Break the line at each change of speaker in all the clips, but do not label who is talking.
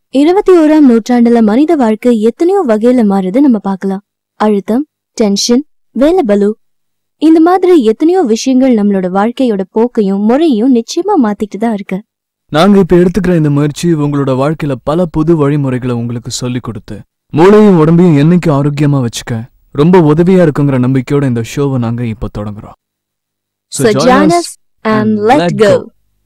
இருபத்தி ஓராம் நூற்றாண்டுல மனித வாழ்க்கை எத்தனையோ வகையில மாறுது நம்ம பார்க்கலாம் அழுத்தம் டென்ஷன் வேலை பலு இந்த மாதிரி எத்தனையோ விஷயங்கள் நம்மளோட வாழ்க்கையோட போக்கையும் முறையும் நிச்சயமா மாத்திட்டு தான் இருக்கு
நாங்க இப்ப எடுத்துக்கிற இந்த முயற்சி உங்களோட வாழ்க்கையில பல புது வழிமுறைகளை உங்களுக்கு சொல்லி கொடுத்து மூளையும் உடம்பையும் என்னைக்கு ஆரோக்கியமா வச்சுக்க ரொம்ப உதவியா இருக்குங்கிற நம்பிக்கையோட இந்த ஷோவை நாங்க இப்ப தொடங்குறோம் So
So
join
join
us
us and let
let
go.
go.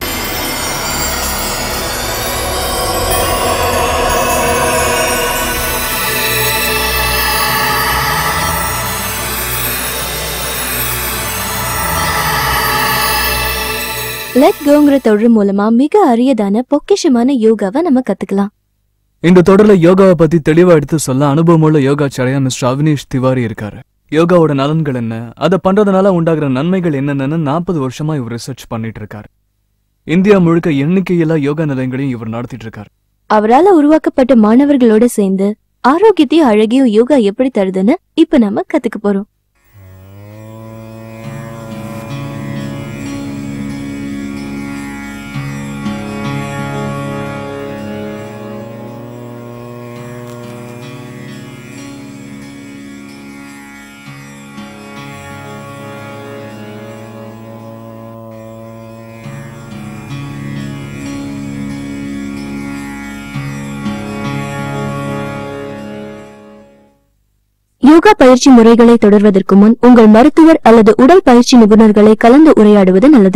Let கோங்கிற தொடர் மூலமா மிக அரியதான பொக்கிஷமான யோகாவை நம்ம கத்துக்கலாம்
இந்த தொடர்ல யோகாவை பத்தி தெளிவா எடுத்து சொல்ல அனுபவமுள்ள யோகாச்சாரியா மிஸ்டர் அவினேஷ் திவாரி இருக்காரு யோகாவோட நலன்கள் என்ன அதை பண்றதுனால உண்டாகிற நன்மைகள் என்னென்னு நாற்பது வருஷமா இவர் ரிசர்ச் பண்ணிட்டு இருக்காரு இந்தியா முழுக்க எண்ணிக்கையில்லா யோகா நிலையங்களையும் இவர் நடத்திட்டு இருக்காரு
அவரால உருவாக்கப்பட்ட மாணவர்களோட சேர்ந்து ஆரோக்கியத்தையும் அழகையும் யோகா எப்படி தருதுன்னு இப்ப நம்ம கத்துக்க போறோம் யோகா பயிற்சி முறைகளை தொடர்வதற்கு முன் உங்கள் மருத்துவர் அல்லது உடல் பயிற்சி நிபுணர்களை கலந்து உரையாடுவது நல்லது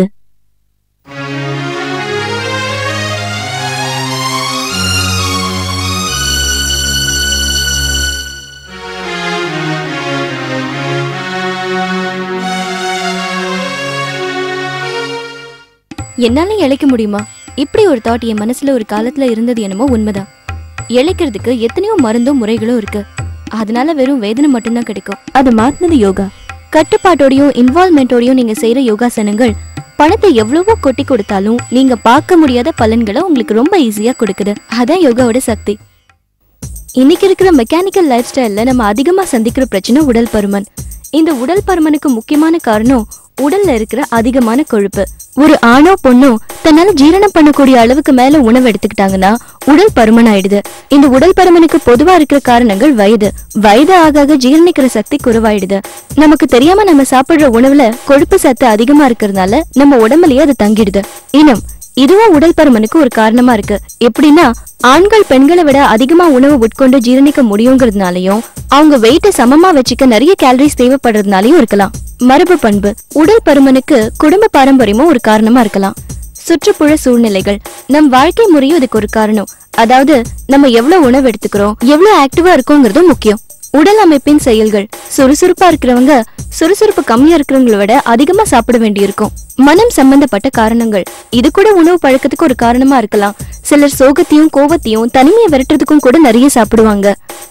என்னால இழைக்க முடியுமா இப்படி ஒரு தாட் என் மனசுல ஒரு காலத்துல இருந்தது என்னமோ உண்மைதான் இழைக்கிறதுக்கு எத்தனையோ மருந்தும் முறைகளும் இருக்கு அதனால வெறும் வேதனை மட்டும்தான் கிடைக்கும் அது மாத்தினது யோகா கட்டுப்பாட்டோடையும் இன்வால்மெண்டோடையும் நீங்க செய்யற யோகாசனங்கள் பணத்தை எவ்வளவோ கொட்டி கொடுத்தாலும் நீங்க பார்க்க முடியாத பலன்களை உங்களுக்கு ரொம்ப ஈஸியா கொடுக்குது அதான் யோகாவோட சக்தி இன்னைக்கு இருக்கிற மெக்கானிக்கல் லைஃப் ஸ்டைல்ல நம்ம அதிகமா சந்திக்கிற பிரச்சனை உடல் பருமன் இந்த உடல் பருமனுக்கு முக்கியமான காரணம் உடல்ல இருக்கிற அதிகமான கொழுப்பு ஒரு ஆணோ பொண்ணோ தன்னால ஜீரணம் பண்ணக்கூடிய அளவுக்கு மேல உணவு எடுத்துக்கிட்டாங்கன்னா உடல் பருமன் ஆயிடுது இந்த உடல் பருமனுக்கு பொதுவா இருக்கிற காரணங்கள் வயது வயது ஆக ஆக ஜீரணிக்கிற சக்தி குறைவாயிடுது நமக்கு தெரியாம நம்ம சாப்பிடுற உணவுல கொழுப்பு சத்து அதிகமா இருக்கிறதுனால நம்ம உடம்புலயே அது தங்கிடுது இன்னும் இதுவும் உடல் பருமனுக்கு ஒரு காரணமா இருக்கு எப்படின்னா ஆண்கள் பெண்களை விட அதிகமா உணவு உட்கொண்டு ஜீரணிக்க முடியுங்கிறதுனாலயும் அவங்க வெயிட்ட சமமா வச்சுக்க நிறைய கேலரிஸ் தேவைப்படுறதுனாலயும் இருக்கலாம் மரபு பண்பு உடல் பருமனுக்கு குடும்ப பாரம்பரியமும் ஒரு காரணமா இருக்கலாம் சுற்றுப்புற சூழ்நிலைகள் நம் வாழ்க்கை முறையும் இதுக்கு ஒரு காரணம் அதாவது நம்ம எவ்வளவு உணவு எடுத்துக்கிறோம் எவ்வளவு ஆக்டிவா இருக்கோங்கிறதும் முக்கியம் உடல் அமைப்பின் செயல்கள் சுறுசுறுப்பா இருக்கிறவங்க சுறுசுறுப்பு கம்மியா இருக்கிறவங்கள விட அதிகமா சாப்பிட வேண்டியிருக்கும் மனம் சம்பந்தப்பட்ட காரணங்கள் இது கூட உணவு பழக்கத்துக்கு ஒரு காரணமா இருக்கலாம் சிலர் சோகத்தையும் கோபத்தையும் தனிமையை விரட்டுறதுக்கும் கூட நிறைய சாப்பிடுவாங்க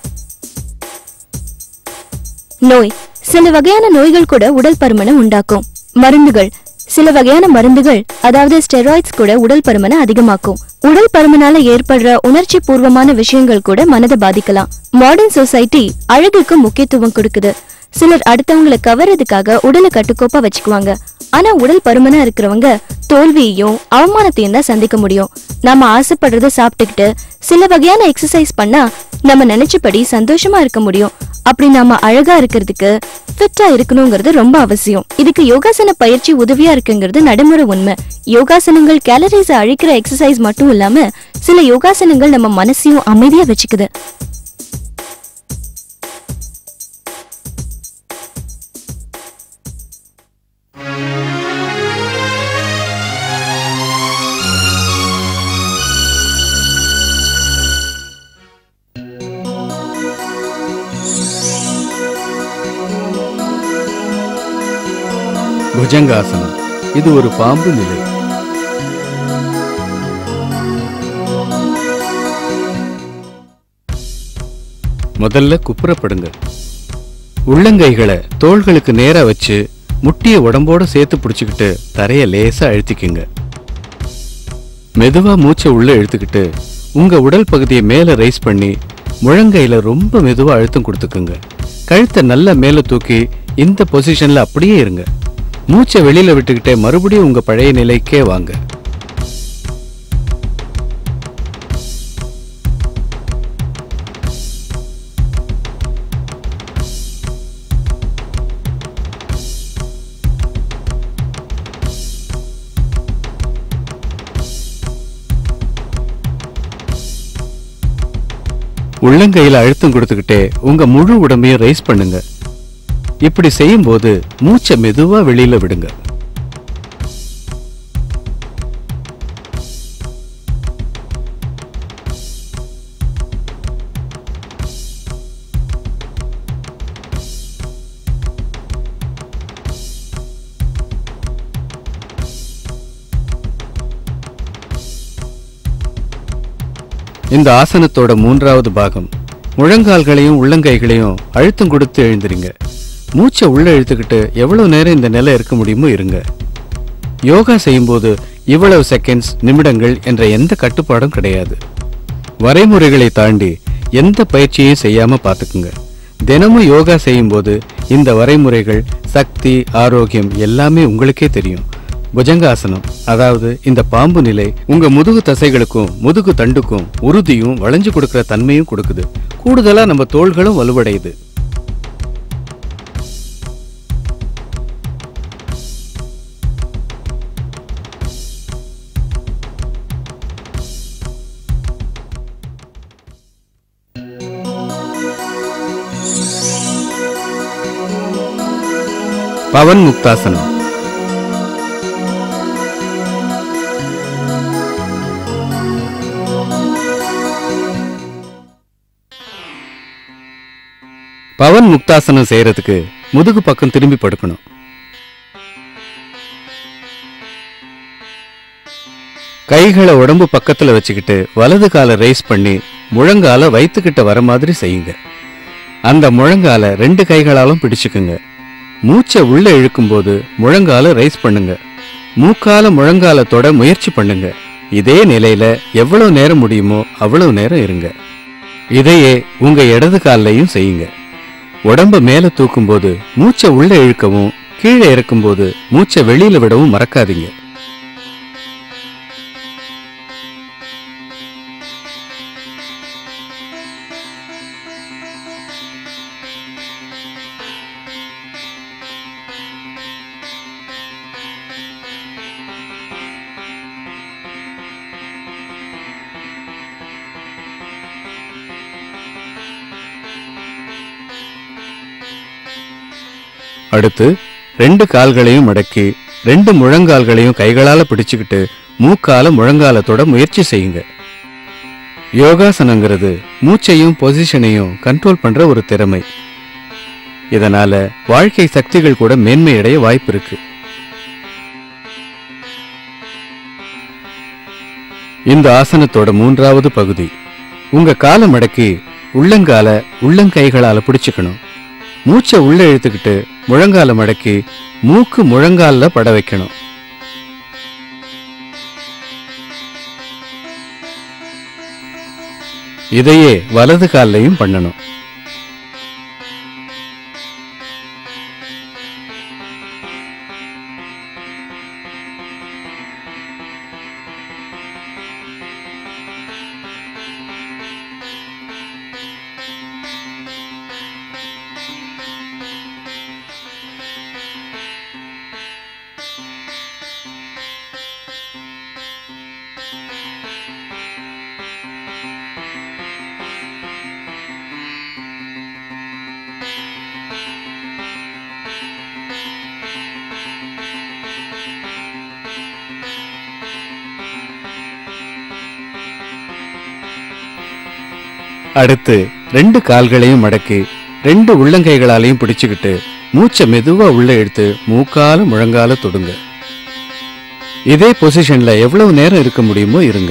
நோய் சில வகையான நோய்கள் கூட உடல் பருமனை உண்டாக்கும் மருந்துகள் சில வகையான மருந்துகள் அதாவது ஸ்டெராய்ட்ஸ் கூட உடல் பருமனை அதிகமாக்கும் உடல் பருமனால ஏற்படுற உணர்ச்சி பூர்வமான விஷயங்கள் கூட மனதை பாதிக்கலாம் மாடர்ன் சொசைட்டி அழகுக்கு முக்கியத்துவம் கொடுக்குது சிலர் அடுத்தவங்களை கவர்றதுக்காக உடலை கட்டுக்கோப்பா வச்சுக்குவாங்க ஆனா உடல் பருமனா இருக்கிறவங்க தோல்வியையும் அவமானத்தையும் தான் சந்திக்க முடியும் நாம ஆசைப்படுறத சாப்பிட்டுக்கிட்டு சில வகையான எக்ஸசைஸ் பண்ணா நம்ம நினைச்சபடி சந்தோஷமா இருக்க முடியும் அப்படி நாம அழகா இருக்கிறதுக்கு ஃபிட்டா இருக்கணுங்கிறது ரொம்ப அவசியம் இதுக்கு யோகாசன பயிற்சி உதவியா இருக்குங்கிறது நடைமுறை உண்மை யோகாசனங்கள் கேலரிஸ் அழிக்கிற எக்ஸசைஸ் மட்டும் இல்லாம சில யோகாசனங்கள் நம்ம மனசையும் அமைதியா வச்சுக்குது
புஜங்காசனம் இது ஒரு பாம்பு நிலை முதல்ல குப்புறப்படுங்க உள்ளங்கைகளை தோள்களுக்கு நேரா வச்சு முட்டிய உடம்போட சேர்த்து பிடிச்சுக்கிட்டு தரைய லேசா அழுத்திக்குங்க மெதுவா மூச்சை உள்ள இழுத்துக்கிட்டு உங்க உடல் பகுதியை மேல ரைஸ் பண்ணி முழங்கையில ரொம்ப மெதுவா அழுத்தம் கொடுத்துக்குங்க கழுத்தை நல்லா மேல தூக்கி இந்த பொசிஷன்ல அப்படியே இருங்க மூச்சை வெளியில விட்டுக்கிட்டே மறுபடியும் உங்க பழைய நிலைக்கே வாங்க உள்ளங்கையில அழுத்தம் கொடுத்துக்கிட்டே உங்க முழு உடம்பையும் ரைஸ் பண்ணுங்க இப்படி செய்யும்போது மூச்சை மெதுவா வெளியில விடுங்க இந்த ஆசனத்தோட மூன்றாவது பாகம் முழங்கால்களையும் உள்ளங்கைகளையும் அழுத்தம் கொடுத்து எழுந்திருங்க மூச்சை உள்ள இழுத்துக்கிட்டு எவ்வளவு நேரம் இந்த நிலை இருக்க முடியுமோ இருங்க யோகா செய்யும்போது இவ்வளவு செகண்ட்ஸ் நிமிடங்கள் என்ற எந்த கட்டுப்பாடும் கிடையாது வரைமுறைகளை தாண்டி எந்த பயிற்சியையும் செய்யாம பார்த்துக்குங்க தினமும் யோகா செய்யும்போது இந்த வரைமுறைகள் சக்தி ஆரோக்கியம் எல்லாமே உங்களுக்கே தெரியும் புஜங்காசனம் அதாவது இந்த பாம்பு நிலை உங்க முதுகு தசைகளுக்கும் முதுகு தண்டுக்கும் உறுதியும் வளைஞ்சு கொடுக்கிற தன்மையும் கொடுக்குது கூடுதலா நம்ம தோள்களும் வலுவடையுது பவன் முக்தாசனம் பவன் முக்தாசனம் செய்யறதுக்கு முதுகு பக்கம் திரும்பி படுக்கணும் கைகளை உடம்பு பக்கத்துல வச்சுக்கிட்டு வலது காலை ரைஸ் பண்ணி முழங்கால வயித்துக்கிட்ட வர மாதிரி செய்யுங்க அந்த முழங்கால ரெண்டு கைகளாலும் பிடிச்சுக்குங்க மூச்சை உள்ள இழுக்கும்போது முழங்கால ரைஸ் பண்ணுங்க மூக்கால முழங்கால தொட முயற்சி பண்ணுங்க இதே நிலையில எவ்வளவு நேரம் முடியுமோ அவ்வளவு நேரம் இருங்க இதையே உங்க இடது கால்லையும் செய்யுங்க உடம்ப மேல தூக்கும்போது மூச்சை உள்ள இழுக்கவும் கீழே இறக்கும்போது மூச்சை வெளியில விடவும் மறக்காதீங்க அடுத்து ரெண்டு கால்களையும் மடக்கி ரெண்டு முழங்கால்களையும் கைகளால பிடிச்சுக்கிட்டு மூக்கால முழங்காலத்தோட முயற்சி செய்யுங்க யோகாசனங்கிறது மூச்சையும் பொசிஷனையும் கண்ட்ரோல் பண்ற ஒரு திறமை இதனால வாழ்க்கை சக்திகள் கூட மேன்மையடைய வாய்ப்பு இருக்கு இந்த ஆசனத்தோட மூன்றாவது பகுதி உங்க காலை மடக்கி உள்ளங்கால உள்ளங்கைகளால பிடிச்சுக்கணும் மூச்சை உள்ள இழுத்துக்கிட்டு முழங்கால மடக்கி மூக்கு முழங்கால்ல பட வைக்கணும் இதையே வலது கால்லையும் பண்ணணும் அடுத்து ரெண்டு கால்களையும் மடக்கி ரெண்டு உள்ளங்கைகளாலையும் பிடிச்சுக்கிட்டு மூச்சை மெதுவா உள்ள எடுத்து மூக்கால முழங்கால தொடுங்க இதே பொசிஷன்ல எவ்வளவு நேரம் இருக்க முடியுமோ இருங்க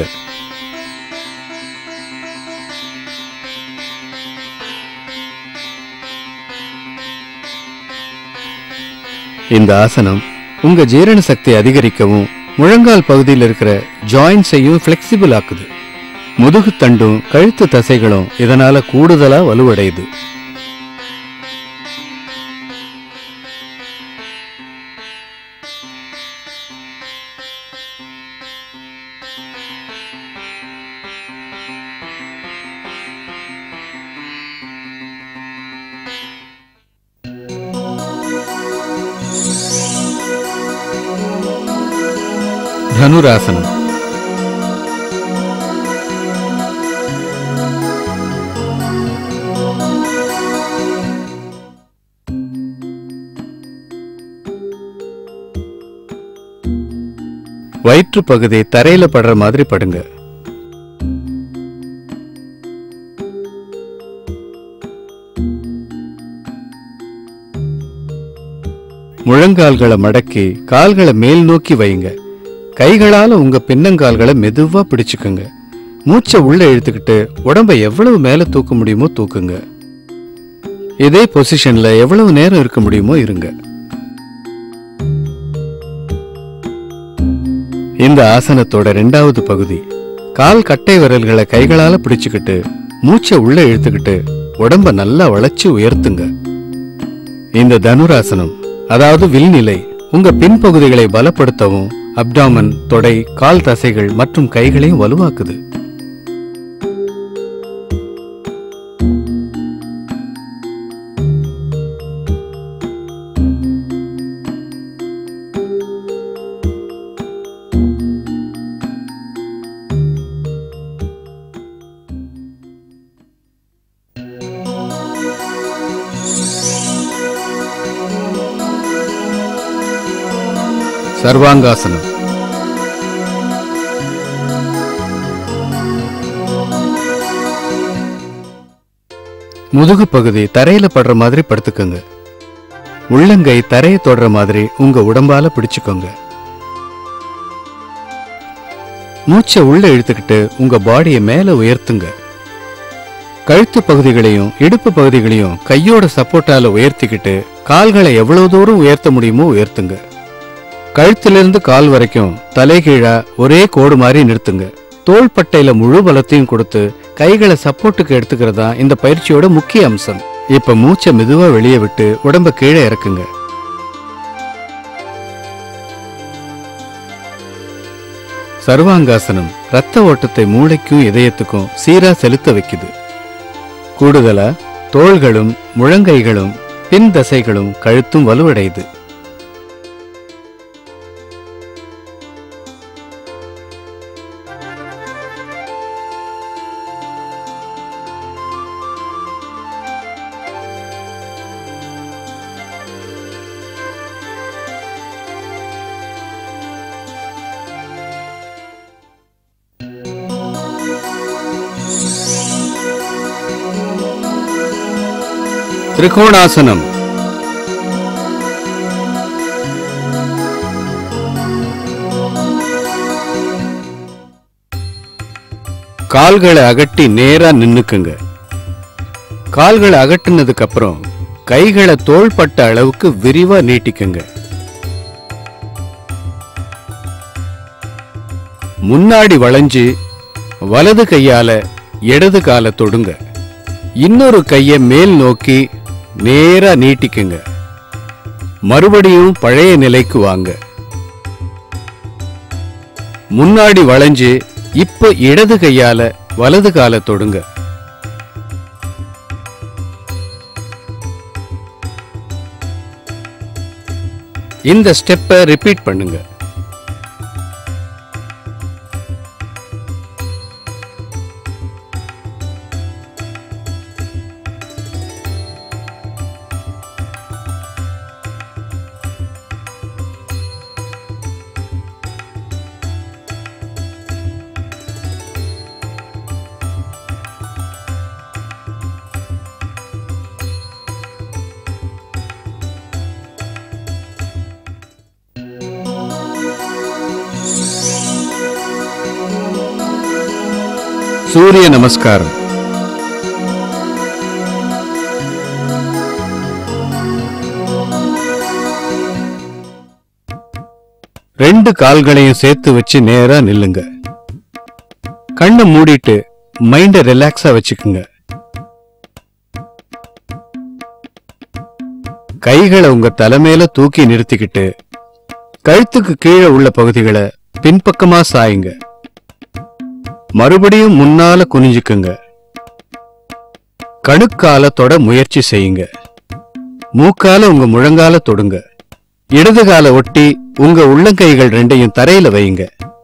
இந்த ஆசனம் உங்க ஜீரண சக்தி அதிகரிக்கவும் முழங்கால் பகுதியில் இருக்கிற ஜாயின்ஸையும் ஃபிளெக்சிபிள் ஆக்குது முதுகு தண்டும் கழுத்து தசைகளும் இதனால கூடுதலா வலுவடையுது தனுராசனம் வயிற்று பகுதி தரையில படுற மாதிரி படுங்க முழங்கால்களை மடக்கி கால்களை மேல் நோக்கி வைங்க கைகளால உங்க பின்னங்கால்களை மெதுவா பிடிச்சுக்குங்க மூச்சை உள்ள இழுத்துக்கிட்டு உடம்ப எவ்வளவு மேல தூக்க முடியுமோ தூக்குங்க இதே பொசிஷன்ல எவ்வளவு நேரம் இருக்க முடியுமோ இருங்க இந்த ஆசனத்தோட ரெண்டாவது பகுதி கால் கட்டை விரல்களை கைகளால பிடிச்சுக்கிட்டு மூச்சை உள்ள இழுத்துக்கிட்டு உடம்ப நல்லா வளைச்சு உயர்த்துங்க இந்த தனுராசனம் அதாவது வில்நிலை உங்க பின்பகுதிகளை பலப்படுத்தவும் அப்டாமன் தொடை கால் தசைகள் மற்றும் கைகளையும் வலுவாக்குது சர்வாங்காசனம் முதுகு பகுதி தரையில படுற மாதிரி படுத்துக்கோங்க உள்ளங்கை தரையை தொடுற மாதிரி உங்க உடம்பால பிடிச்சுக்கோங்க மூச்சை உள்ள இழுத்துக்கிட்டு உங்க பாடியை மேல உயர்த்துங்க கழுத்து பகுதிகளையும் இடுப்பு பகுதிகளையும் கையோட சப்போர்ட்டால உயர்த்திக்கிட்டு கால்களை எவ்வளவு தூரம் உயர்த்த முடியுமோ உயர்த்துங்க கழுத்திலிருந்து கால் வரைக்கும் தலைகீழா ஒரே கோடு மாதிரி நிறுத்துங்க தோள்பட்டையில முழு பலத்தையும் கொடுத்து கைகளை சப்போர்ட்டுக்கு எடுத்துக்கிறதா இந்த பயிற்சியோட முக்கிய அம்சம் இப்ப மூச்சை மெதுவா வெளியே விட்டு உடம்ப கீழே இறக்குங்க சர்வாங்காசனம் ரத்த ஓட்டத்தை மூளைக்கும் இதயத்துக்கும் சீரா செலுத்த வைக்குது கூடுதலா தோள்களும் முழங்கைகளும் பின் தசைகளும் கழுத்தும் வலுவடையுது திரிகோணாசனம் கால்களை அகட்டி நேரா நின்னுக்குங்க கால்களை அகட்டுனதுக்கு அப்புறம் கைகளை தோள்பட்ட அளவுக்கு விரிவா நீட்டிக்குங்க முன்னாடி வளைஞ்சு வலது கையால இடது காலை தொடுங்க இன்னொரு கையை மேல் நோக்கி நேரா நீட்டிக்குங்க மறுபடியும் பழைய நிலைக்கு வாங்க முன்னாடி வளைஞ்சு இப்ப இடது கையால வலது காலை தொடுங்க இந்த ஸ்டெப்பை ரிப்பீட் பண்ணுங்க சூரிய நமஸ்காரம் ரெண்டு கால்களையும் சேர்த்து வச்சு நேரா நில்லுங்க கண்ணை மூடிட்டு மைண்ட ரிலாக்ஸா வச்சுக்குங்க கைகளை உங்க தலைமையில தூக்கி நிறுத்திக்கிட்டு கழுத்துக்கு கீழே உள்ள பகுதிகளை பின்பக்கமா சாயுங்க மறுபடியும் முன்னால குனிஞ்சுக்குங்க கணுக்கால தொட முயற்சி செய்யுங்க மூக்கால உங்க முழங்கால தொடுங்க இடது கால ஒட்டி உங்க உள்ளங்கைகள் ரெண்டையும் தரையில வையுங்க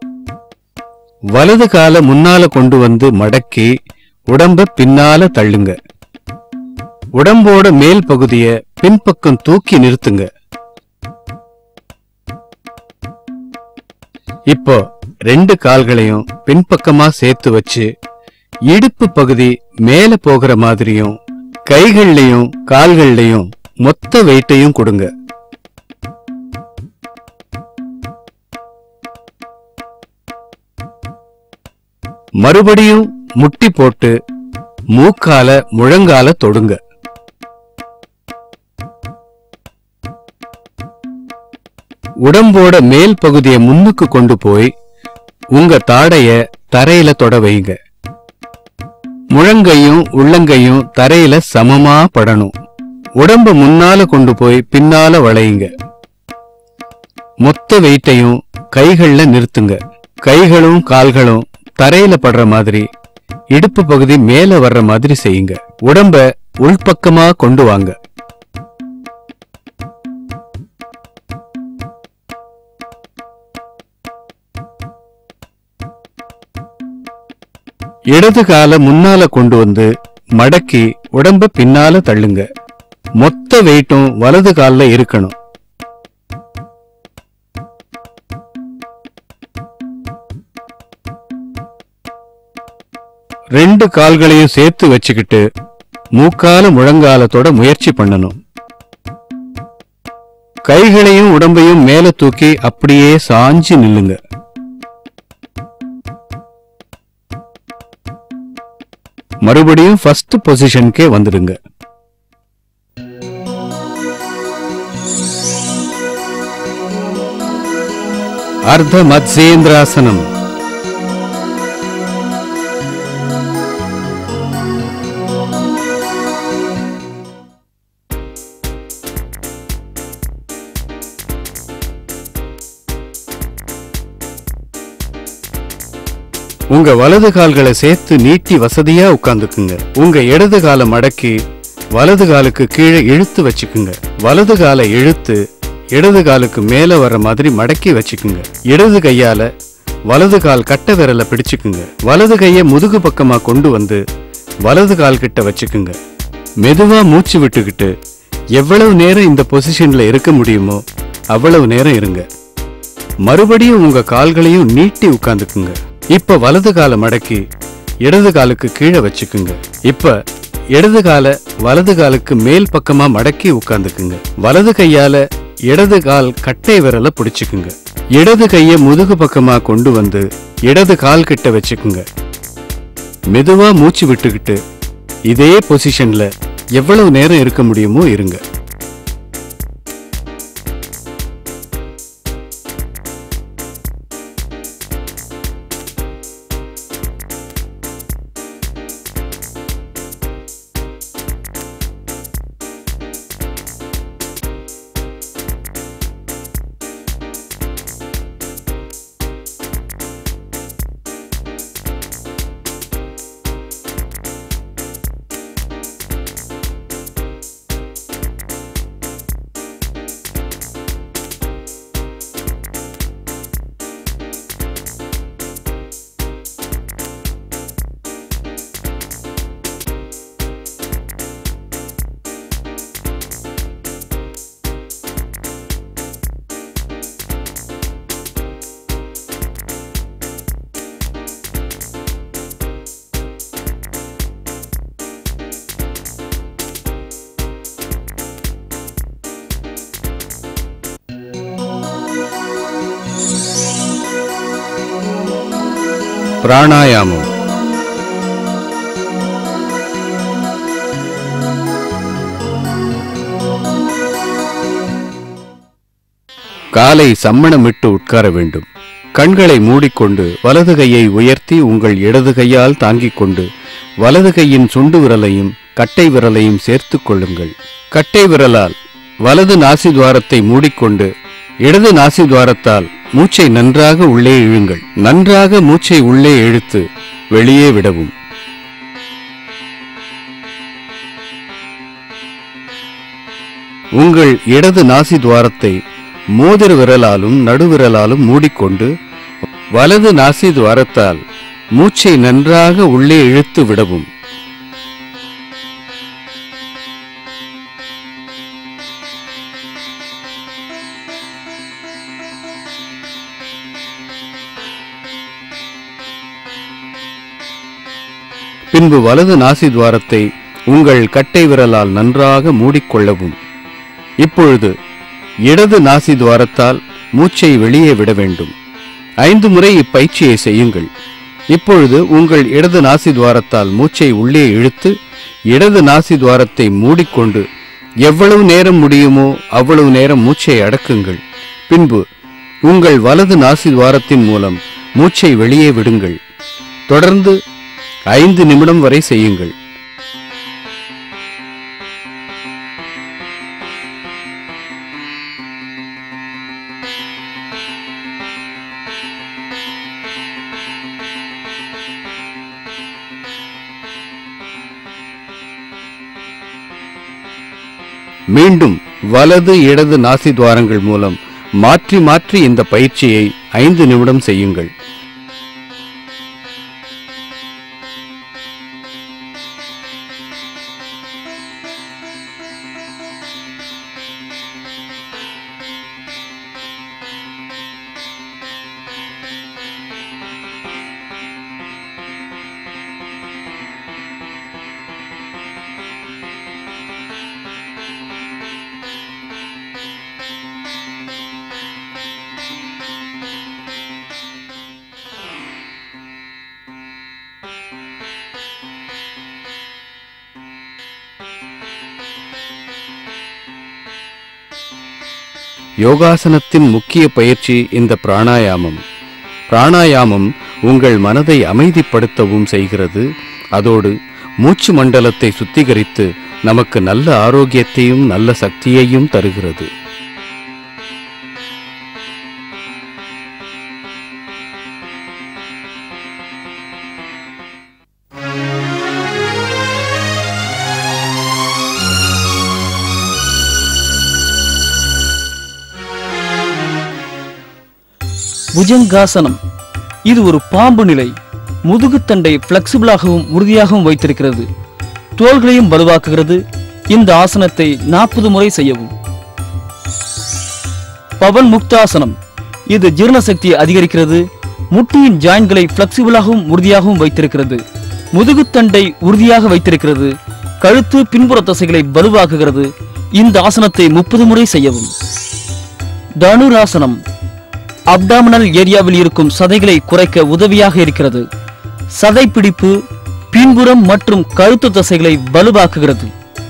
வலது கால முன்னால கொண்டு வந்து மடக்கி உடம்ப பின்னால தள்ளுங்க உடம்போட மேல் பகுதிய பின்பக்கம் தூக்கி நிறுத்துங்க இப்போ ரெண்டு கால்களையும் பின்பக்கமா சேர்த்து வச்சு இடுப்பு பகுதி மேல போகிற மாதிரியும் கைகள்லயும் கால்கள்லயும் மொத்த வெயிட்டையும் கொடுங்க மறுபடியும் முட்டி போட்டு மூக்கால முழங்கால தொடுங்க உடம்போட மேல் பகுதியை முன்னுக்கு கொண்டு போய் உங்க தாடைய தரையில தொட வைங்க முழங்கையும் உள்ளங்கையும் தரையில சமமா படணும் உடம்ப முன்னால கொண்டு போய் பின்னால வளையுங்க மொத்த வெயிட்டையும் கைகள்ல நிறுத்துங்க கைகளும் கால்களும் தரையில படுற மாதிரி இடுப்பு பகுதி மேல வர்ற மாதிரி செய்யுங்க உடம்ப உள்பக்கமா கொண்டு வாங்க இடது கால முன்னால கொண்டு வந்து மடக்கி உடம்ப பின்னால தள்ளுங்க மொத்த வெயிட்டும் வலது கால்ல இருக்கணும் ரெண்டு கால்களையும் சேர்த்து வச்சுக்கிட்டு மூக்கால முழங்காலத்தோட முயற்சி பண்ணணும் கைகளையும் உடம்பையும் மேல தூக்கி அப்படியே சாஞ்சு நில்லுங்க மறுபடியும் ஃபர்ஸ்ட் பொசிஷனுக்கே வந்துடுங்க அர்த்த மத்சேந்திராசனம் உங்க வலது கால்களை சேர்த்து நீட்டி வசதியா உட்கார்ந்துக்குங்க உங்க இடது காலை மடக்கி வலது காலுக்கு கீழே இழுத்து வச்சுக்குங்க வலது காலை இழுத்து இடது காலுக்கு மேல வர்ற மாதிரி மடக்கி வச்சுக்குங்க இடது கையால வலது கால் கட்டை விரலை பிடிச்சுக்குங்க வலது கையை முதுகு பக்கமா கொண்டு வந்து வலது கால் கிட்ட வச்சுக்குங்க மெதுவா மூச்சு விட்டுக்கிட்டு எவ்வளவு நேரம் இந்த பொசிஷன்ல இருக்க முடியுமோ அவ்வளவு நேரம் இருங்க மறுபடியும் உங்க கால்களையும் நீட்டி உட்கார்ந்துக்குங்க இப்ப வலது காலை மடக்கி இடது காலுக்கு கீழே வச்சுக்குங்க இப்ப இடது காலை வலது காலுக்கு மேல் பக்கமா மடக்கி உட்கார்ந்துக்குங்க வலது கையால இடது கால் கட்டை விரல பிடிச்சுக்குங்க இடது கைய முதுகு பக்கமா கொண்டு வந்து இடது கால் கிட்ட வச்சுக்குங்க மெதுவா மூச்சு விட்டுக்கிட்டு இதே பொசிஷன்ல எவ்வளவு நேரம் இருக்க முடியுமோ இருங்க பிராணாயாமம் காலை சம்மணமிட்டு உட்கார வேண்டும் கண்களை மூடிக்கொண்டு வலது கையை உயர்த்தி உங்கள் இடது கையால் தாங்கிக் கொண்டு வலது கையின் சுண்டு விரலையும் கட்டை விரலையும் சேர்த்துக் கொள்ளுங்கள் கட்டை விரலால் வலது நாசி துவாரத்தை மூடிக்கொண்டு இடது நாசி துவாரத்தால் மூச்சை நன்றாக உள்ளே இழுங்கள் நன்றாக மூச்சை உள்ளே இழுத்து வெளியே விடவும் உங்கள் இடது நாசி துவாரத்தை மோதிர விரலாலும் நடுவிரலாலும் மூடிக்கொண்டு வலது நாசி துவாரத்தால் மூச்சை நன்றாக உள்ளே இழுத்து விடவும் பின்பு வலது நாசி துவாரத்தை உங்கள் கட்டை விரலால் நன்றாக மூடிக்கொள்ளவும் இப்பொழுது இடது நாசி துவாரத்தால் மூச்சை வெளியே விட வேண்டும் ஐந்து முறை இப்பயிற்சியை செய்யுங்கள் இப்பொழுது உங்கள் இடது நாசி துவாரத்தால் மூச்சை உள்ளே இழுத்து இடது நாசி துவாரத்தை மூடிக்கொண்டு எவ்வளவு நேரம் முடியுமோ அவ்வளவு நேரம் மூச்சை அடக்குங்கள் பின்பு உங்கள் வலது நாசி துவாரத்தின் மூலம் மூச்சை வெளியே விடுங்கள் தொடர்ந்து ஐந்து நிமிடம் வரை செய்யுங்கள் மீண்டும் வலது இடது நாசி துவாரங்கள் மூலம் மாற்றி மாற்றி இந்த பயிற்சியை ஐந்து நிமிடம் செய்யுங்கள் யோகாசனத்தின் முக்கிய பயிற்சி இந்த பிராணாயாமம் பிராணாயாமம் உங்கள் மனதை அமைதிப்படுத்தவும் செய்கிறது அதோடு மூச்சு மண்டலத்தை சுத்திகரித்து நமக்கு நல்ல ஆரோக்கியத்தையும் நல்ல சக்தியையும் தருகிறது
புஜங்காசனம் இது ஒரு பாம்பு நிலை முதுகுத்தண்டை பிளெக்சிபிளாகவும் உறுதியாகவும் வைத்திருக்கிறது தோள்களையும் வலுவாக்குகிறது இந்த ஆசனத்தை நாற்பது முறை செய்யவும் பவன் முக்தாசனம் இது ஜீரண சக்தியை அதிகரிக்கிறது முட்டியின் ஜாயின்களை பிளெக்சிபிளாகவும் உறுதியாகவும் வைத்திருக்கிறது முதுகுத்தண்டை உறுதியாக வைத்திருக்கிறது கழுத்து பின்புற தசைகளை வலுவாக்குகிறது இந்த ஆசனத்தை முப்பது முறை செய்யவும் தனுராசனம் அப்டாமினல் ஏரியாவில் இருக்கும் சதைகளை குறைக்க உதவியாக இருக்கிறது சதை பிடிப்பு பின்புறம் மற்றும் கழுத்து தசைகளை வலுவாக்குகிறது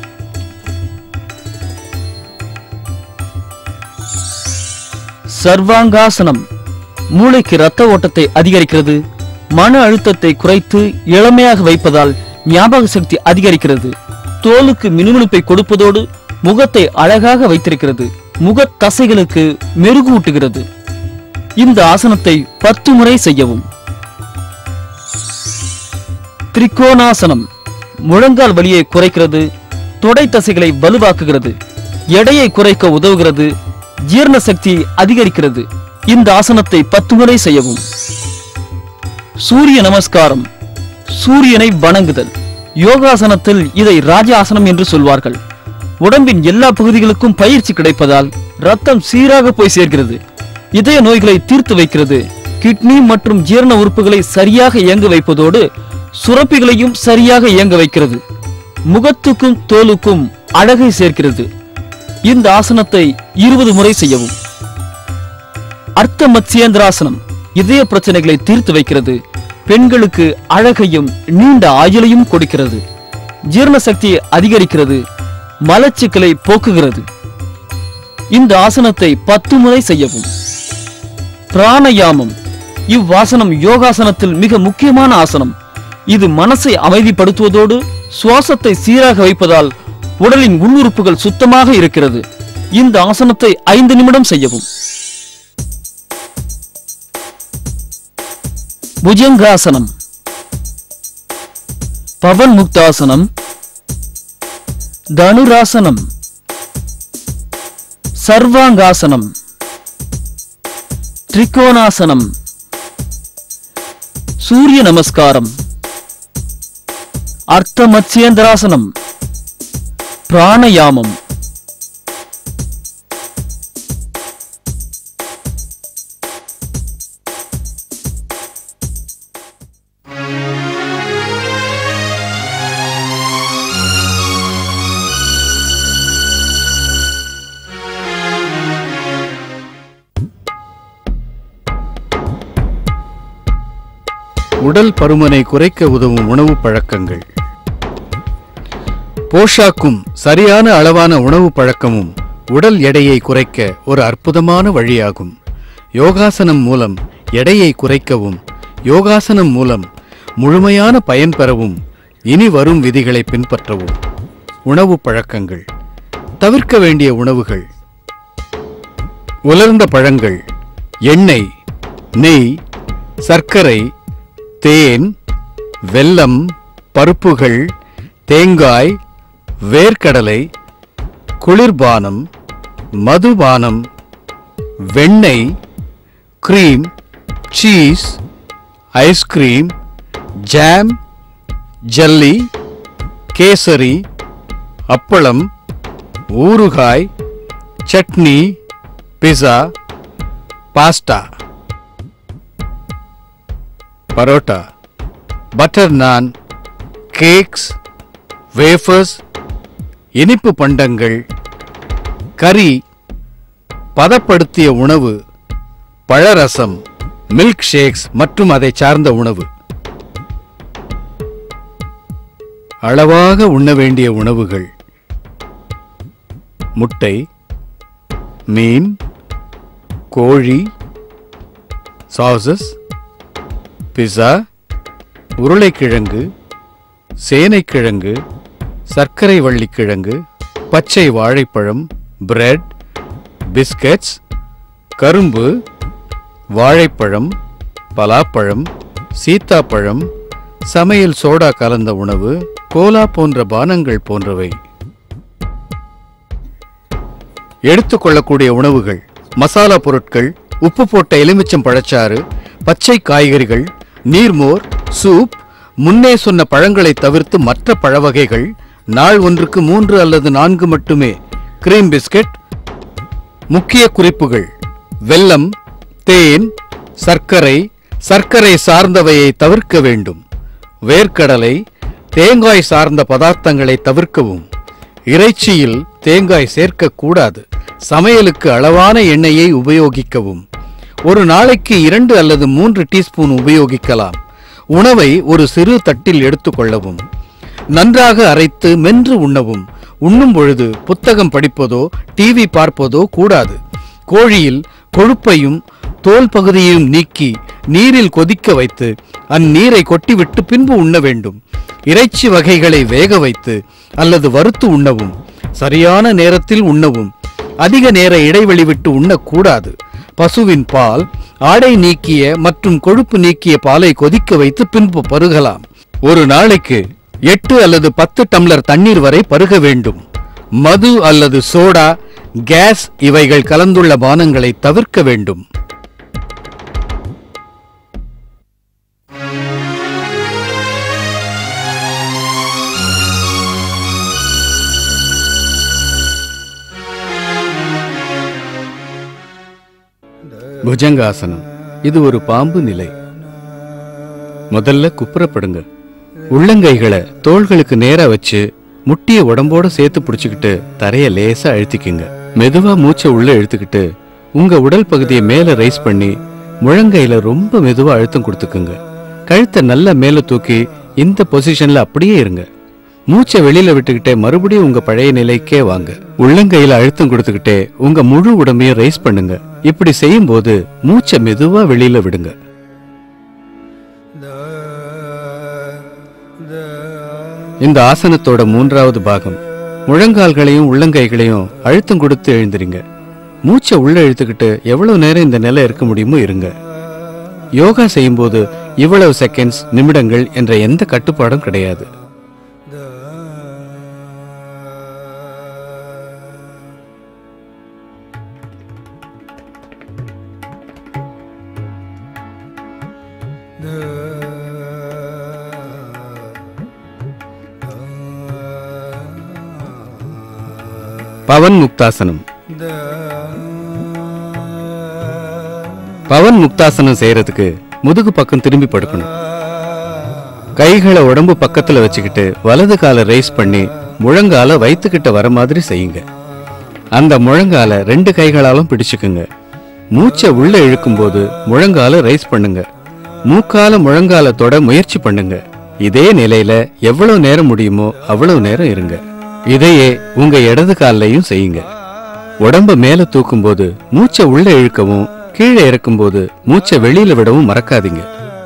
சர்வாங்காசனம் மூளைக்கு இரத்த ஓட்டத்தை அதிகரிக்கிறது மன அழுத்தத்தை குறைத்து இளமையாக வைப்பதால் ஞாபக சக்தி அதிகரிக்கிறது தோலுக்கு மினுமினுப்பை கொடுப்பதோடு முகத்தை அழகாக வைத்திருக்கிறது முகத் தசைகளுக்கு மெருகூட்டுகிறது இந்த ஆசனத்தை பத்து முறை செய்யவும் திரிகோணாசனம் முழங்கால் வலியை குறைக்கிறது தொடை தசைகளை வலுவாக்குகிறது எடையை குறைக்க உதவுகிறது ஜீரண சக்தியை அதிகரிக்கிறது இந்த ஆசனத்தை பத்து முறை செய்யவும் சூரிய நமஸ்காரம் சூரியனை வணங்குதல் யோகாசனத்தில் இதை ராஜ ஆசனம் என்று சொல்வார்கள் உடம்பின் எல்லா பகுதிகளுக்கும் பயிற்சி கிடைப்பதால் ரத்தம் சீராக போய் சேர்கிறது இதய நோய்களை தீர்த்து வைக்கிறது கிட்னி மற்றும் ஜீரண உறுப்புகளை சரியாக இயங்க வைப்பதோடு சுரப்பிகளையும் சரியாக இயங்க வைக்கிறது முகத்துக்கும் தோலுக்கும் அழகை சேர்க்கிறது இந்த ஆசனத்தை இருபது முறை செய்யவும் அர்த்த மத்ஸ்யேந்திராசனம் இதய பிரச்சனைகளை தீர்த்து வைக்கிறது பெண்களுக்கு அழகையும் நீண்ட ஆயுளையும் கொடுக்கிறது ஜீரண சக்தியை அதிகரிக்கிறது மலச்சிக்கலை போக்குகிறது இந்த ஆசனத்தை பத்து முறை செய்யவும் பிராணயாமம் இவ்வாசனம் யோகாசனத்தில் மிக முக்கியமான ஆசனம் இது மனசை அமைதிப்படுத்துவதோடு சுவாசத்தை சீராக வைப்பதால் உடலின் உள்ளுறுப்புகள் சுத்தமாக இருக்கிறது இந்த ஆசனத்தை ஐந்து நிமிடம் செய்யவும் புஜங்காசனம் பவன் முக்தாசனம் தனுராசனம் சர்வாங்காசனம் திரிகோணாசனம் சூரிய நமஸ்காரம் அர்த்த மத்ஸ்யேந்திராசனம் பிராணயாமம்
உடல் பருமனை குறைக்க உதவும் உணவு பழக்கங்கள் போஷாக்கும் சரியான அளவான உணவு பழக்கமும் உடல் எடையை குறைக்க ஒரு அற்புதமான வழியாகும் யோகாசனம் மூலம் எடையை குறைக்கவும் யோகாசனம் மூலம் முழுமையான பயன் பெறவும் இனி வரும் விதிகளை பின்பற்றவும் உணவு பழக்கங்கள் தவிர்க்க வேண்டிய உணவுகள் உலர்ந்த பழங்கள் எண்ணெய் நெய் சர்க்கரை தேன் வெல்லம் பருப்புகள் தேங்காய் வேர்க்கடலை குளிர்பானம் மதுபானம் வெண்ணெய் கிரீம் சீஸ் ஐஸ்கிரீம் ஜாம் ஜல்லி கேசரி அப்பளம் ஊறுகாய் chutney pizza pasta parotta butter naan cakes wafers இனிப்பு பண்டங்கள் கறி பதப்படுத்திய உணவு பழரசம் மில்க் ஷேக்ஸ் மற்றும் அதை சார்ந்த உணவு அளவாக உண்ண வேண்டிய உணவுகள் முட்டை மீன் கோழி சாசஸ் பிஸா உருளைக்கிழங்கு சேனைக்கிழங்கு சர்க்கரை வள்ளிக்கிழங்கு பச்சை வாழைப்பழம் பிரெட் பிஸ்கட்ஸ் கரும்பு வாழைப்பழம் பலாப்பழம் சீத்தாப்பழம் சமையல் சோடா கலந்த உணவு கோலா போன்ற பானங்கள் போன்றவை எடுத்துக்கொள்ளக்கூடிய உணவுகள் மசாலா பொருட்கள் உப்பு போட்ட எலுமிச்சம் பழச்சாறு பச்சை காய்கறிகள் நீர்மோர் சூப் முன்னே சொன்ன பழங்களை தவிர்த்து மற்ற பழ வகைகள் நாள் ஒன்றுக்கு மூன்று அல்லது நான்கு மட்டுமே கிரீம் பிஸ்கட் முக்கிய குறிப்புகள் வெல்லம் தேன் சர்க்கரை சர்க்கரை சார்ந்தவையை தவிர்க்க வேண்டும் வேர்க்கடலை தேங்காய் சார்ந்த பதார்த்தங்களை தவிர்க்கவும் இறைச்சியில் தேங்காய் சேர்க்கக்கூடாது சமையலுக்கு அளவான எண்ணெயை உபயோகிக்கவும் ஒரு நாளைக்கு இரண்டு அல்லது மூன்று டீஸ்பூன் உபயோகிக்கலாம் உணவை ஒரு சிறு தட்டில் எடுத்துக்கொள்ளவும் நன்றாக அரைத்து மென்று உண்ணவும் உண்ணும் பொழுது புத்தகம் படிப்பதோ டிவி பார்ப்பதோ கூடாது கோழியில் கொழுப்பையும் தோல் பகுதியையும் நீக்கி நீரில் கொதிக்க வைத்து அந்நீரை கொட்டிவிட்டு பின்பு உண்ண வேண்டும் இறைச்சி வகைகளை வேக வைத்து அல்லது வறுத்து உண்ணவும் சரியான நேரத்தில் உண்ணவும் அதிக நேர இடைவெளி விட்டு உண்ணக்கூடாது பசுவின் பால் ஆடை நீக்கிய மற்றும் கொழுப்பு நீக்கிய பாலை கொதிக்க வைத்து பின்பு பருகலாம் ஒரு நாளைக்கு எட்டு அல்லது பத்து டம்ளர் தண்ணீர் வரை பருக வேண்டும் மது அல்லது சோடா கேஸ் இவைகள் கலந்துள்ள பானங்களை தவிர்க்க வேண்டும் புஜங்காசனம் இது ஒரு பாம்பு நிலை முதல்ல குப்புறப்படுங்க உள்ளங்கைகளை தோள்களுக்கு நேரா வச்சு முட்டிய உடம்போட சேர்த்து பிடிச்சுக்கிட்டு தரைய லேசா அழுத்திக்குங்க மெதுவா மூச்சை உள்ள இழுத்துக்கிட்டு உங்க உடல் பகுதியை மேல ரைஸ் பண்ணி முழங்கையில ரொம்ப மெதுவா அழுத்தம் கொடுத்துக்குங்க கழுத்தை நல்லா மேல தூக்கி இந்த பொசிஷன்ல அப்படியே இருங்க மூச்சை வெளியில விட்டுக்கிட்டே மறுபடியும் உங்க பழைய நிலைக்கே வாங்க உள்ளங்கையில அழுத்தம் கொடுத்துக்கிட்டே உங்க முழு உடம்பையும் ரைஸ் பண்ணுங்க இப்படி செய்யும்போது மூச்சை மெதுவா வெளியில விடுங்க இந்த ஆசனத்தோட மூன்றாவது பாகம் முழங்கால்களையும் உள்ளங்கைகளையும் அழுத்தம் கொடுத்து எழுந்திருங்க மூச்சை உள்ள இழுத்துக்கிட்டு எவ்வளவு நேரம் இந்த நிலை இருக்க முடியுமோ இருங்க யோகா செய்யும்போது இவ்வளவு செகண்ட்ஸ் நிமிடங்கள் என்ற எந்த கட்டுப்பாடும் கிடையாது பவன் முக்தாசனம் பவன் முக்தாசனம் செய்யறதுக்கு முதுகு பக்கம் திரும்பி படுக்கணும் கைகளை உடம்பு பக்கத்துல வச்சுக்கிட்டு வலது காலை ரைஸ் பண்ணி முழங்கால வயித்துக்கிட்ட வர மாதிரி செய்யுங்க அந்த முழங்கால ரெண்டு கைகளாலும் பிடிச்சுக்குங்க மூச்சை உள்ள இழுக்கும்போது முழங்கால ரைஸ் பண்ணுங்க மூக்கால முழங்காலத்தோட முயற்சி பண்ணுங்க இதே நிலையில எவ்வளவு நேரம் முடியுமோ அவ்வளவு நேரம் இருங்க இதையே உங்க இடது கால்லையும் செய்யுங்க உடம்ப மேல தூக்கும்போது மூச்சை உள்ள இழுக்கவும் கீழே இறக்கும்போது மூச்சை வெளியில விடவும் மறக்காதீங்க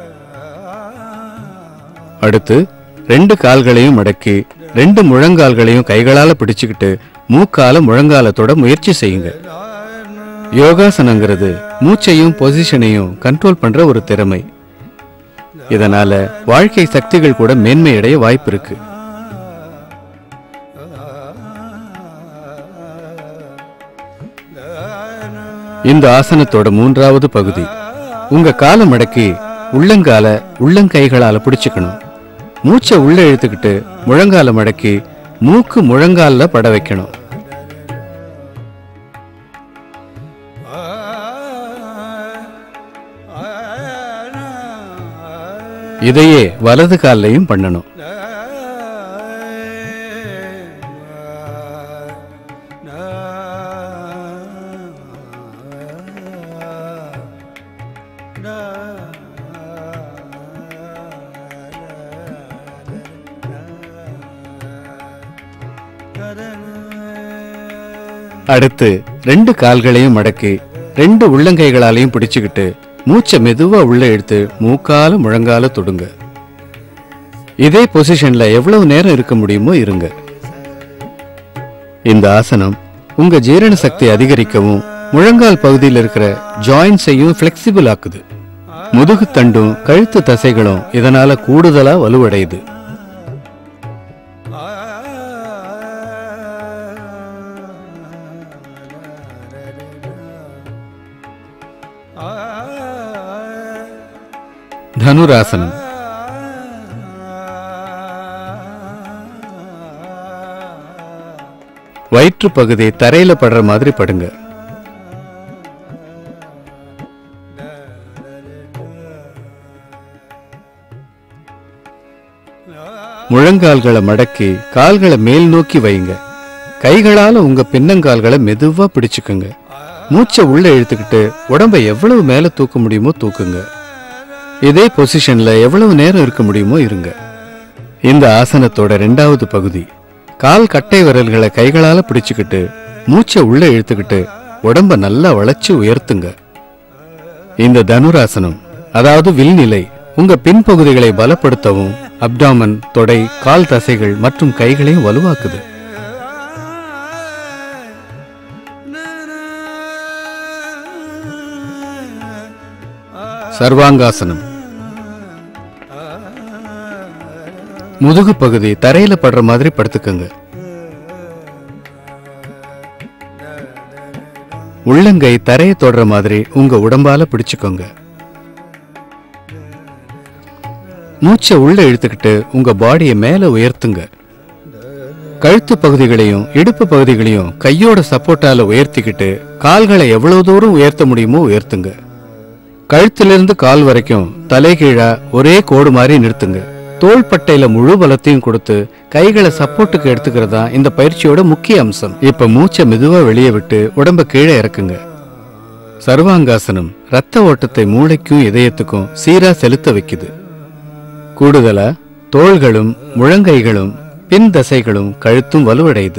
அடுத்து ரெண்டு கால்களையும் மடக்கி ரெண்டு முழங்கால்களையும் கைகளால பிடிச்சுக்கிட்டு மூக்கால முழங்காலத்தோட முயற்சி செய்யுங்க யோகாசனங்கிறது மூச்சையும் பொசிஷனையும் கண்ட்ரோல் பண்ற ஒரு திறமை இதனால வாழ்க்கை சக்திகள் கூட மேன்மையடைய வாய்ப்பு இருக்கு இந்த ஆசனத்தோட மூன்றாவது பகுதி உங்க காலை மடக்கி உள்ளங்கால உள்ளங்கைகளால பிடிச்சுக்கணும் மூச்சை உள்ள இழுத்துக்கிட்டு முழங்கால மடக்கி மூக்கு முழங்கால்ல பட வைக்கணும் இதையே வலது கால்லையும் பண்ணணும் அடுத்து ரெண்டு கால்களையும் மடக்கி ரெண்டு உள்ளங்கைகளாலையும் பிடிச்சுக்கிட்டு மூச்சை மெதுவா உள்ள எடுத்து மூக்கால முழங்கால தொடுங்க இதே பொசிஷன்ல எவ்வளவு நேரம் இருக்க முடியுமோ இருங்க இந்த ஆசனம் உங்க ஜீரண சக்தி அதிகரிக்கவும் முழங்கால் பகுதியில் இருக்கிற ஜாயின்ஸையும் ஃபிளெக்சிபிள் ஆக்குது முதுகு தண்டும் கழுத்து தசைகளும் இதனால கூடுதலா வலுவடையுது தனுராசனம் வயிற்று பகுதி தரையில படுற மாதிரி படுங்க முழங்கால்களை மடக்கி கால்களை மேல் நோக்கி வைங்க கைகளால உங்க பின்னங்கால்களை மெதுவா பிடிச்சுக்குங்க மூச்சை உள்ள இழுத்துக்கிட்டு உடம்ப எவ்வளவு மேல தூக்க முடியுமோ தூக்குங்க இதே பொசிஷன்ல எவ்வளவு நேரம் இருக்க முடியுமோ இருங்க இந்த ஆசனத்தோட ரெண்டாவது பகுதி கால் கட்டை விரல்களை கைகளால பிடிச்சுக்கிட்டு மூச்சை உள்ள இழுத்துக்கிட்டு உடம்ப நல்லா வளைச்சு உயர்த்துங்க இந்த தனுராசனம் அதாவது வில்நிலை உங்க பின்பகுதிகளை பலப்படுத்தவும் அப்டாமன் தொடை கால் தசைகள் மற்றும் கைகளையும் வலுவாக்குது சர்வாங்காசனம் முதுகு பகுதி தரையில படுற மாதிரி படுத்துக்கங்க உள்ளங்கை தரையை தொடுற மாதிரி உங்க உடம்பால பிடிச்சுக்கோங்க மூச்சை உள்ள இழுத்துக்கிட்டு உங்க பாடியை மேல உயர்த்துங்க கழுத்து பகுதிகளையும் இடுப்பு பகுதிகளையும் கையோட சப்போர்ட்டால உயர்த்திக்கிட்டு கால்களை எவ்வளவு தூரம் உயர்த்த முடியுமோ உயர்த்துங்க கழுத்திலிருந்து கால் வரைக்கும் தலைகீழா ஒரே கோடு மாதிரி நிறுத்துங்க தோள்பட்டையில முழு பலத்தையும் கொடுத்து கைகளை சப்போர்ட்டுக்கு எடுத்துக்கிறதா இந்த பயிற்சியோட முக்கிய அம்சம் இப்ப மூச்சை மெதுவா வெளியே விட்டு உடம்ப கீழே இறக்குங்க சர்வாங்காசனம் ரத்த ஓட்டத்தை மூளைக்கும் இதயத்துக்கும் சீரா செலுத்த வைக்குது கூடுதலா தோள்களும் முழங்கைகளும் பின் தசைகளும் கழுத்தும் வலுவடையுது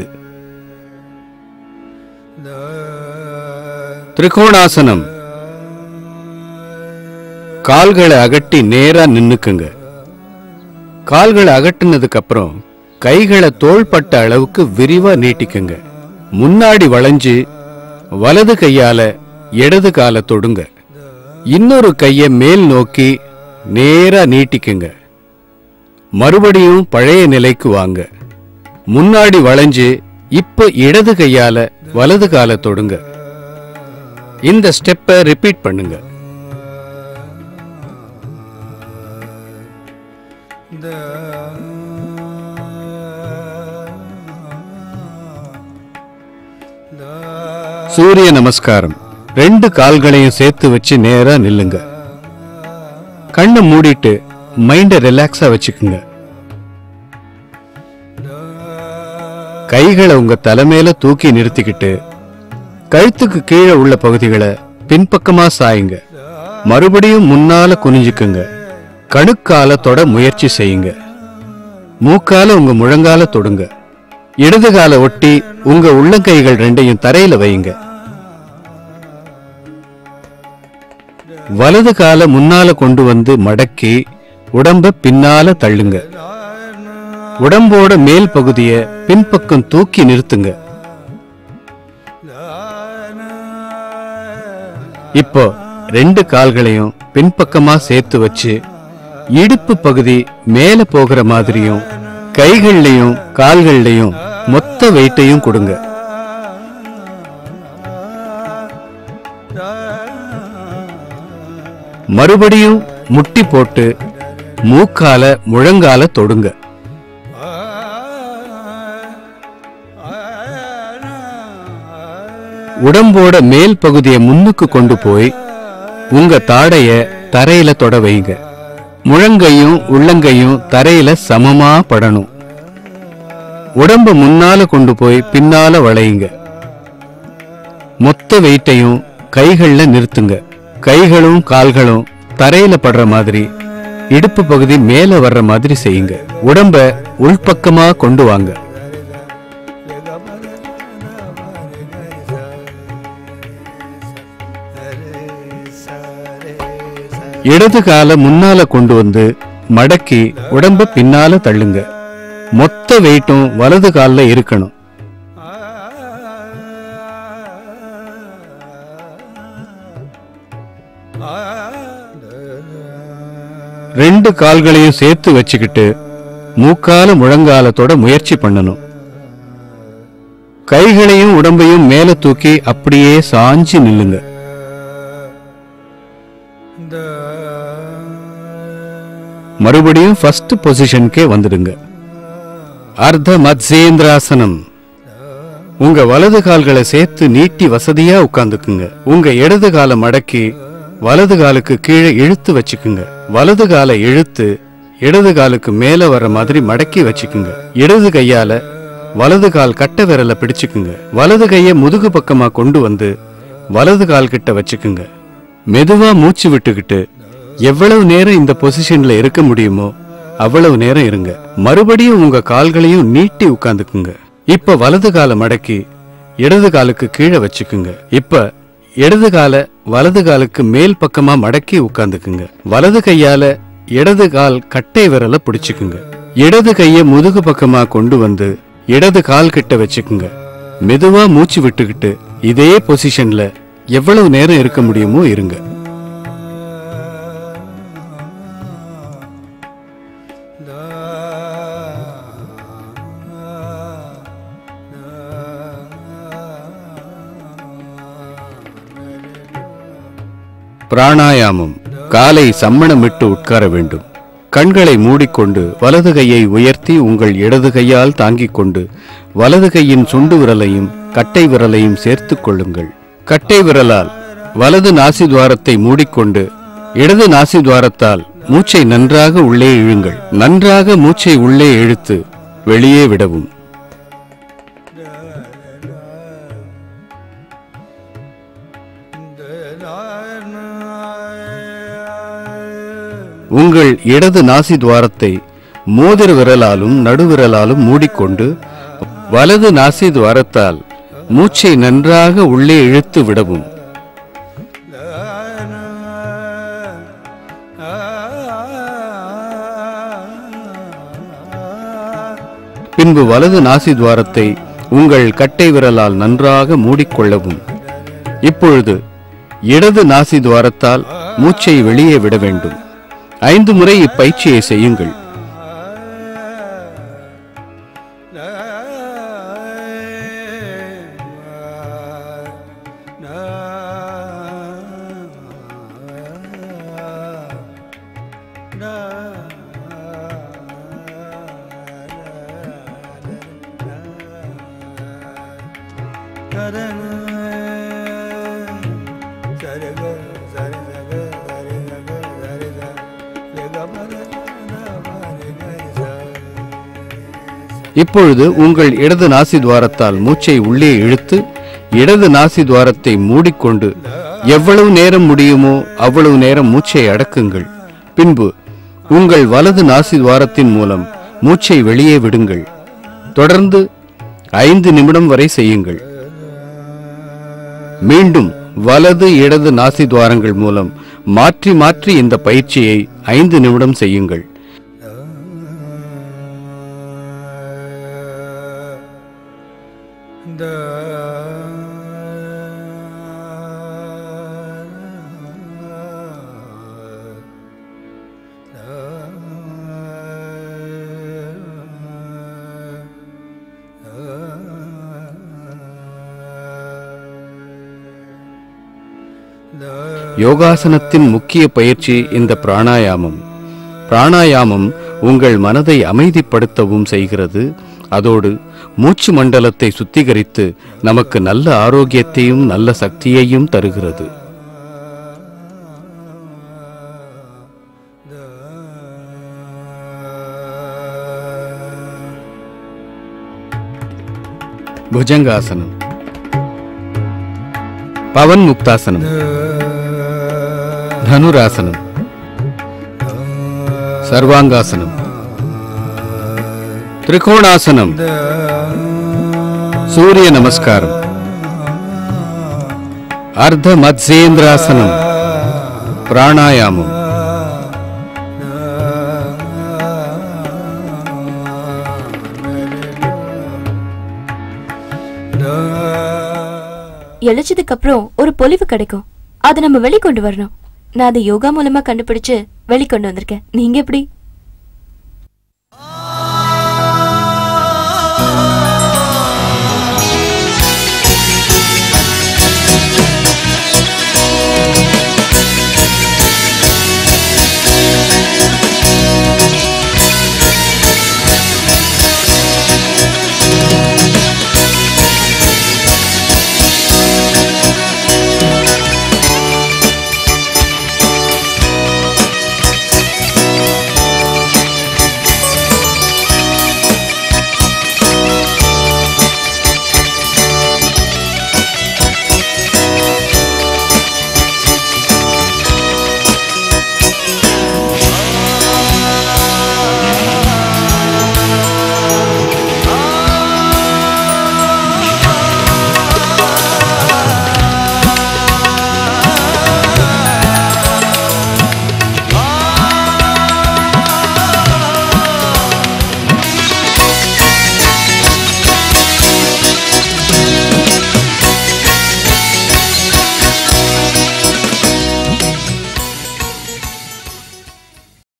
திரிகோணாசனம் கால்களை அகட்டி நேரா நின்னுக்குங்க கால்களை அகட்டுனதுக்கு அப்புறம் கைகளை தோள்பட்ட அளவுக்கு விரிவா நீட்டிக்குங்க முன்னாடி வளைஞ்சு வலது கையால இடது காலை தொடுங்க இன்னொரு கையை மேல் நோக்கி நேரா நீட்டிக்குங்க மறுபடியும் பழைய நிலைக்கு வாங்க முன்னாடி வளைஞ்சு இப்ப இடது கையால வலது காலை தொடுங்க இந்த ஸ்டெப்பை ரிப்பீட் பண்ணுங்க சூரிய நமஸ்காரம் ரெண்டு கால்களையும் சேர்த்து வச்சு நேரா நில்லுங்க கண்ணை மூடிட்டு மைண்ட ரிலாக்ஸா வச்சுக்குங்க கைகளை உங்க தலைமையில தூக்கி நிறுத்திக்கிட்டு கழுத்துக்கு கீழே உள்ள பகுதிகளை பின்பக்கமா சாயுங்க மறுபடியும் முன்னால குனிஞ்சுக்குங்க கணுக்கால தொட முயற்சி செய்யுங்க மூக்கால உங்க முழங்கால தொடுங்க இடது கால ஒட்டி உங்க உள்ளங்கைகள் ரெண்டையும் தரையில வையுங்க வலது கால முன்னால கொண்டு வந்து மடக்கி உடம்ப பின்னால தள்ளுங்க உடம்போட மேல் பகுதிய பின்பக்கம் தூக்கி நிறுத்துங்க இப்போ ரெண்டு கால்களையும் பின்பக்கமா சேர்த்து வச்சு இடுப்பு பகுதி மேல போகிற மாதிரியும் கைகள்லயும் கால்கள்லயும் மொத்த வெயிட்டையும் கொடுங்க மறுபடியும் முட்டி போட்டு மூக்கால முழங்கால தொடுங்க உடம்போட மேல் பகுதியை முன்னுக்கு கொண்டு போய் உங்க தாடைய தரையில தொட வைங்க முழங்கையும் உள்ளங்கையும் தரையில சமமா படணும் உடம்ப முன்னால கொண்டு போய் பின்னால வளையுங்க மொத்த வெயிட்டையும் கைகள்ல நிறுத்துங்க கைகளும் கால்களும் தரையில படுற மாதிரி இடுப்பு பகுதி மேல வர்ற மாதிரி செய்யுங்க உடம்ப உள்பக்கமா கொண்டு வாங்க இடது கால முன்னால கொண்டு வந்து மடக்கி உடம்ப பின்னால தள்ளுங்க மொத்த வெயிட்டும் வலது கால்ல இருக்கணும் ரெண்டு கால்களையும் சேர்த்து வச்சுக்கிட்டு மூக்கால முழங்காலத்தோட முயற்சி பண்ணணும் கைகளையும் உடம்பையும் மேல தூக்கி அப்படியே சாஞ்சி நில்லுங்க மறுபடியும் ஃபர்ஸ்ட் பொசிஷனுக்கே வந்துடுங்க அர்த்த மத்சேந்திராசனம் உங்க வலது கால்களை சேர்த்து நீட்டி வசதியா உட்கார்ந்துக்குங்க உங்க இடது காலை மடக்கி வலது காலுக்கு கீழே இழுத்து வச்சுக்குங்க வலது காலை இழுத்து இடது காலுக்கு மேல வர்ற மாதிரி மடக்கி வச்சுக்குங்க இடது கையால வலது கால் கட்டை விரலை பிடிச்சுக்குங்க வலது கையை முதுகு பக்கமா கொண்டு வந்து வலது கால் கிட்ட வச்சுக்குங்க மெதுவா மூச்சு விட்டுக்கிட்டு எவ்வளவு நேரம் இந்த பொசிஷன்ல இருக்க முடியுமோ அவ்வளவு நேரம் இருங்க மறுபடியும் உங்க கால்களையும் நீட்டி உட்கார்ந்துக்குங்க இப்ப வலது காலை மடக்கி இடது காலுக்கு கீழே வச்சுக்குங்க இப்ப இடது காலை வலது காலுக்கு மேல் பக்கமா மடக்கி உட்கார்ந்துக்குங்க வலது கையால இடது கால் கட்டை விரலை பிடிச்சுக்குங்க இடது கையை முதுகு பக்கமா கொண்டு வந்து இடது கால் கிட்ட வச்சுக்குங்க மெதுவா மூச்சு விட்டுக்கிட்டு இதே பொசிஷன்ல எவ்வளவு நேரம் இருக்க முடியுமோ இருங்க பிராணாயாமம் காலை சம்மணமிட்டு உட்கார வேண்டும் கண்களை மூடிக்கொண்டு வலது கையை உயர்த்தி உங்கள் இடது கையால் தாங்கிக் கொண்டு வலது கையின் சுண்டு விரலையும் கட்டை விரலையும் சேர்த்துக் கொள்ளுங்கள் கட்டை விரலால் வலது நாசி துவாரத்தை மூடிக்கொண்டு இடது நாசி துவாரத்தால் மூச்சை நன்றாக உள்ளே இழுங்கள் நன்றாக மூச்சை உள்ளே இழுத்து வெளியே விடவும் உங்கள் இடது நாசி துவாரத்தை மோதிர விரலாலும் நடுவிரலாலும் மூடிக்கொண்டு வலது நாசி துவாரத்தால் மூச்சை நன்றாக உள்ளே இழுத்து விடவும் பின்பு வலது நாசி துவாரத்தை உங்கள் கட்டை விரலால் நன்றாக மூடிக்கொள்ளவும் இப்பொழுது இடது நாசி துவாரத்தால் மூச்சை வெளியே விட வேண்டும் ஐந்து முறை இப்பயிற்சியை செய்யுங்கள் இப்பொழுது உங்கள் இடது நாசி துவாரத்தால் மூச்சை உள்ளே இழுத்து இடது நாசி துவாரத்தை மூடிக்கொண்டு எவ்வளவு நேரம் முடியுமோ அவ்வளவு நேரம் மூச்சை அடக்குங்கள் பின்பு உங்கள் வலது நாசி துவாரத்தின் மூலம் மூச்சை வெளியே விடுங்கள் தொடர்ந்து ஐந்து நிமிடம் வரை செய்யுங்கள் மீண்டும் வலது இடது நாசி துவாரங்கள் மூலம் மாற்றி மாற்றி இந்த பயிற்சியை ஐந்து நிமிடம் செய்யுங்கள் யோகாசனத்தின் முக்கிய பயிற்சி இந்த பிராணாயாமம் பிராணாயாமம் உங்கள் மனதை அமைதிப்படுத்தவும் செய்கிறது அதோடு மூச்சு மண்டலத்தை சுத்திகரித்து நமக்கு நல்ல ஆரோக்கியத்தையும் நல்ல சக்தியையும் தருகிறது புஜங்காசனம் பவன் முக்தாசனம் தனுராசனம் சர்வாங்காசனம் திரிகோணாசனம் சூரிய நமஸ்காரம் அர்த்த மத்சேந்திராசனம் பிராணாயாமம்
எழிச்சதுக்கு அப்புறம் ஒரு பொலிவு கிடைக்கும் அதை நம்ம வெளிக்கொண்டு வரணும் நான் அதை யோகா மூலமா கண்டுபிடிச்சு வெளிக்கொண்டு வந்திருக்கேன் நீங்க எப்படி